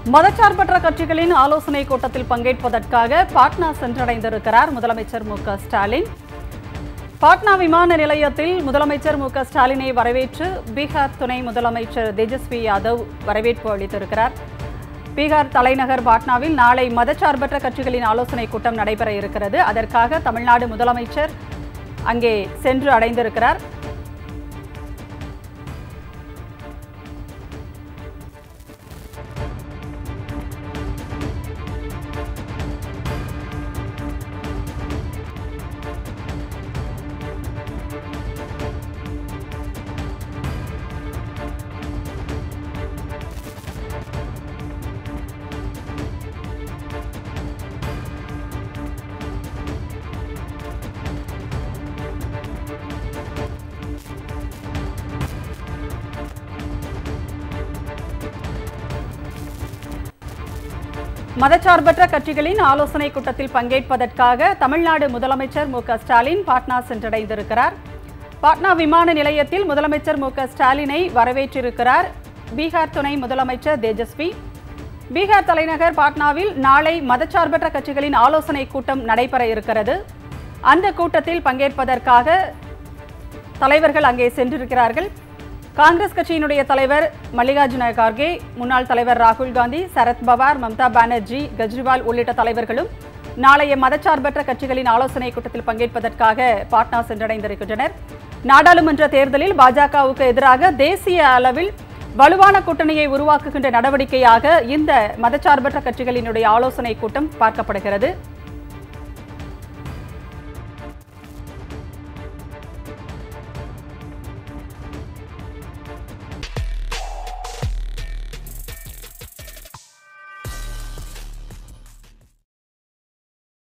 மதச்சார்பற்ற கட்சிகளின் ஆலோசனை கூட்டத்தில் பங்கேற்பதற்காக பாட்னா சென்றடைந்திருக்கிறார் முதலமைச்சர் மு க ஸ்டாலின் பாட்னா விமான நிலையத்தில் முதலமைச்சர் மு க ஸ்டாலினை வரவேற்று பீகார் துணை முதலமைச்சர் தேஜஸ்வி யாதவ் வரவேற்பு அளித்திருக்கிறார் பீகார் தலைநகர் பாட்னாவில் நாளை மதச்சார்பற்ற கட்சிகளின் ஆலோசனை கூட்டம் நடைபெற இருக்கிறது அதற்காக தமிழ்நாடு முதலமைச்சர் அங்கே சென்று அடைந்திருக்கிறார் மதச்சார்பற்ற கட்சிகளின் ஆலோசனை கூட்டத்தில் பங்கேற்பதற்காக தமிழ்நாடு முதலமைச்சர் மு க ஸ்டாலின் பாட்னா சென்றடைந்திருக்கிறார் பாட்னா விமான நிலையத்தில் முதலமைச்சர் மு க ஸ்டாலினை வரவேற்றிருக்கிறார் பீகார் துணை முதலமைச்சர் தேஜஸ்வி பீகார் தலைநகர் பாட்னாவில் நாளை மதச்சார்பற்ற கட்சிகளின் ஆலோசனை கூட்டம் நடைபெற இருக்கிறது அந்த கூட்டத்தில் பங்கேற்பதற்காக தலைவர்கள் அங்கே சென்றிருக்கிறார்கள் காங்கிரஸ் கட்சியினுடைய தலைவர் மல்லிகார்ஜுன கார்கே முன்னாள் தலைவர் ராகுல் காந்தி சரத் பவார் மம்தா பானர்ஜி கெஜ்ரிவால் உள்ளிட்ட தலைவர்களும் நாளைய மதச்சார்பற்ற கட்சிகளின் ஆலோசனை கூட்டத்தில் பங்கேற்பதற்காக பாட்னா சென்றடைந்திருக்கின்றனர் நாடாளுமன்ற தேர்தலில் பாஜகவுக்கு எதிராக தேசிய அளவில் வலுவான கூட்டணியை உருவாக்குகின்ற நடவடிக்கையாக இந்த மதச்சார்பற்ற கட்சிகளினுடைய ஆலோசனை கூட்டம் பார்க்கப்படுகிறது